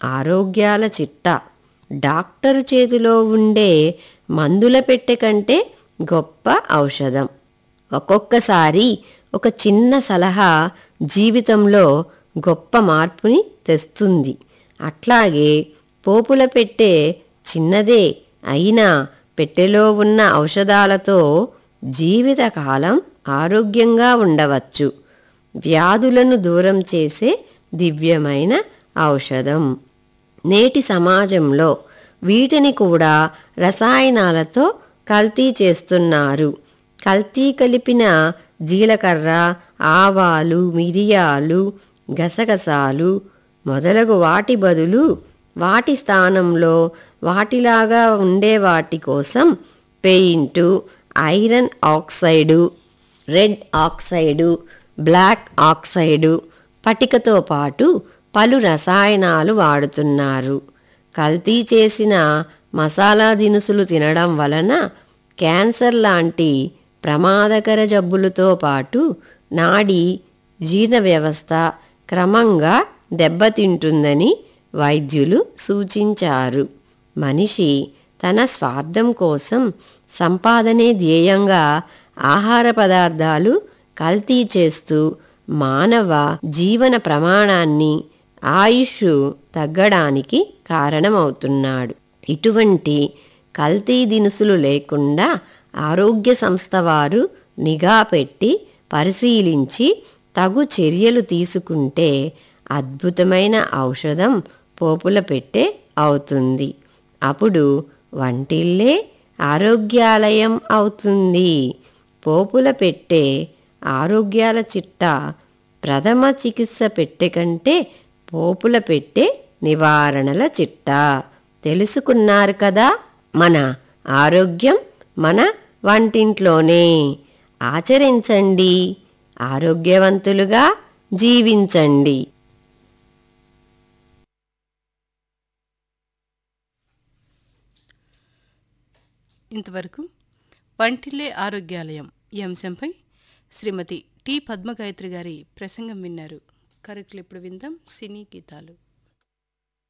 ఆరోగ్యాల చిట్టా డాక్టరు చేతిలో ఉండే మందుల పెట్టె కంటే గొప్ప ఔషధం ఒక్కొక్కసారి ఒక చిన్న సలహా జీవితంలో గొప్ప మార్పుని తెస్తుంది అట్లాగే పోపుల పెట్టె చిన్నదే అయినా పెట్టెలో ఉన్న ఔషధాలతో జీవితకాలం ఆరోగ్యంగా ఉండవచ్చు వ్యాధులను దూరం చేసే దివ్యమైన ఔషధం నేటి సమాజంలో వీటిని కూడా రసాయనాలతో కల్తీ చేస్తున్నారు కల్తీ కలిపిన జీలకర్ర ఆవాలు మిరియాలు గసగసాలు మొదలగు వాటి బదులు వాటి స్థానంలో వాటిలాగా ఉండే వాటి కోసం paint iron oxide red oxide black oxide పటికతో పాటు పలు రసాయనాలు వాడుతున్నారు కల్తీ చేసిన మసాలా దినుసులు తినడం వలన క్యాన్సర్ లాంటి ప్రమాదకర జబ్బులతో పాటు నాడి జీర్ణ వ్యవస్థ క్రమంగా దెబ్బతింటుందని వైద్యులు సూచించారు మనిషి తన స్వార్థం కోసం సంపాదనే ధ్యేయంగా ఆహార పదార్థాలు కల్తీ చేస్తూ మానవ జీవన ప్రమాణాన్ని ఆయుష్ తగ్గడానికి కారణమవుతున్నాడు ఇటువంటి కల్తీ దినుసులు లేకుండా ఆరోగ్య సంస్థ వారు నిఘా పెట్టి పరిశీలించి తగు చర్యలు తీసుకుంటే అద్భుతమైన ఔషధం పోపుల పెట్టే అవుతుంది అప్పుడు వంటిల్లే ఆరోగ్యాలయం అవుతుంది పోపుల పెట్టే ఆరోగ్యాల చిట్టా ప్రథమ చికిత్స పెట్టె కంటే పోపుల పెట్టే నివారణల చిట్టా తెలుసుకున్నారు కదా మన ఆరోగ్యం మన వంటింట్లోనే ఆచరించండి ఆరోగ్యవంతులుగా జీవించండి ఇంతవరకు వంటిల్లే ఆరోగ్యాలయం ఈ అంశంపై శ్రీమతి టి పద్మగాయత్రి గారి ప్రసంగం విన్నారు కరెక్ట్లు ఇప్పుడు విందాం సినీ గీతాలు